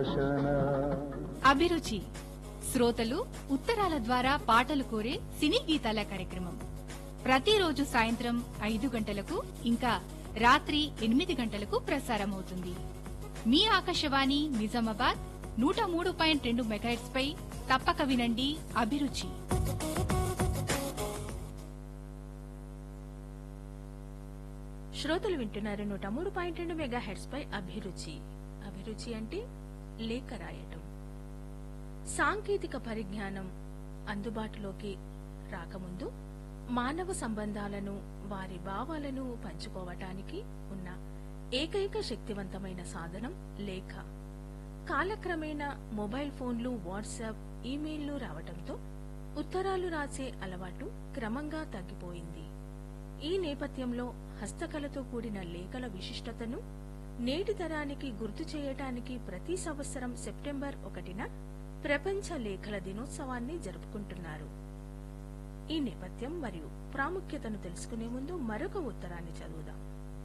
సుదర్శన అభిరుచి శ్రోతలు ఉత్తరాల ద్వారా పాటలు కోరే సినీ గీతాల కార్యక్రమం ప్రతిరోజు సాయంత్రం ఐదు గంటలకు ఇంకా రాత్రి ఎనిమిది గంటలకు ప్రసారమవుతుంది మీ ఆకాశవాణి నిజామాబాద్ నూట మూడు పాయింట్ రెండు మెగాహెట్స్ పై తప్పక వినండి అభిరుచి శ్రోతలు వింటున్నారు నూట మూడు పాయింట్ రెండు మెగా హెడ్స్ పై అభిరుచి అభిరుచి అంటే లేఖ రాయటం సాంకేతిక పరిజ్ఞానం అందుబాటులోకి రాకముందు మానవ సంబంధాలను వారి భావాలను పంచుకోవటానికి ఉన్న ఏకైక శక్తివంతమైన సాధనం లేఖ కాలక్రమేణా మొబైల్ ఫోన్లు వాట్సాప్ ఈమెయిల్లు రావటంతో ఉత్తరాలు రాసే అలవాటు క్రమంగా తగ్గిపోయింది ఈ నేపథ్యంలో హస్తకళతో కూడిన లేఖల విశిష్టతను నేటి తరానికి గుర్తు చేయటానికి ప్రతి సంవత్సరం సెప్టెంబర్ ఒకటిన ప్రపంచ లేఖల దినోత్సవాన్ని జరుపుకుంటున్నారు ఈ నేపథ్యం మరియు ప్రాముఖ్యతను తెలుసుకునే ముందు మరొక ఉత్తరాన్ని చదువుదాం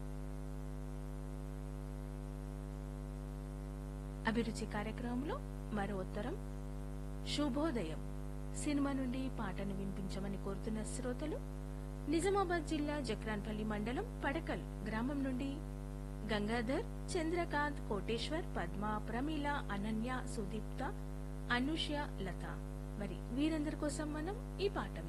అభిరుచి కార్యక్రమంలో మరో ఉత్తరం శుభోదయం సినిమా నుండి పాటను వినిపించమని కోరుతున్న శ్రోతలు నిజామాబాద్ జిల్లా జక్రాన్పల్లి మండలం పడకల్ గ్రామం నుండి గంగాధర్ చంద్రకాంత్ కోటేశ్వర్ పద్మ ప్రమీల అనన్య సుదీప్త అనుష్య లత మరి వీరందరి కోసం మనం ఈ పాట